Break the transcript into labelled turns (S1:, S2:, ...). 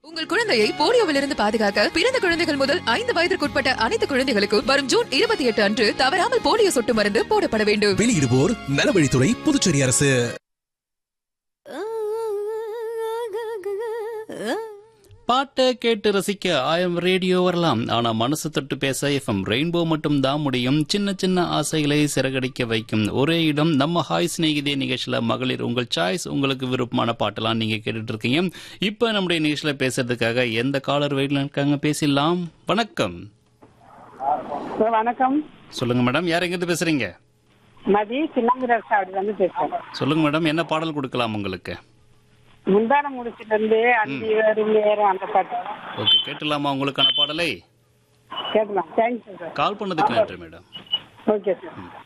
S1: உங்கள் குழந்தையை போலியோவிலிருந்து பாதுகாக்க பிறந்த குழந்தைகள் முதல் ஐந்து வயதிற்குட்பட்ட அனைத்து குழந்தைகளுக்கும் வரும் ஜூன் இருபத்தி எட்டு அன்று தவறாமல் போலியோ சொட்டு மருந்து போடப்பட வேண்டும்
S2: வெளியிடுவோர் நலவழித்துறை புதுச்சேரி அரசு
S3: பாட்டை கேட்டு ரசிக்க ஆயிரம் ரேடியோ வரலாம் ஆனா மனசு தொட்டு பேச எஃப்எம் ரெயின்போ மட்டும் தான் முடியும் சின்ன சின்ன ஆசைகளை சிறகடிக்க வைக்கும் ஒரே இடம் நம்ம ஹாய் சிநேகிதே நிகழ்ச்சியில மகளிர் உங்கள் சாய்ஸ் உங்களுக்கு விருப்பமான பாட்டெல்லாம் நீங்க கேட்டுட்டு இருக்கீங்க இப்ப நம்முடைய நிகழ்ச்சியில பேசுறதுக்காக எந்த காலர் வெயிட்ல இருக்காங்க பேசிடலாம் வணக்கம்
S4: சார் வணக்கம்
S3: சொல்லுங்க மேடம் யார் எங்கிருந்து பேசுறீங்க
S4: மதி சின்னங்கிரர் சாவடி வந்து பேசுறேன்
S3: சொல்லுங்க மேடம் என்ன பாடல் கொடுக்கலாம் உங்களுக்கு
S4: முந்தான முடிச்சுல இருந்து அஞ்சு வரும் நேரம் அந்த பாட்டு
S3: ஓகே கேட்டுலாமா உங்களுக்கான பாடலை
S4: கேட்கலாம் தேங்க்யூ சார்
S3: கால் பண்ணதுக்கு நன்றி மேடம்
S4: ஓகே சார்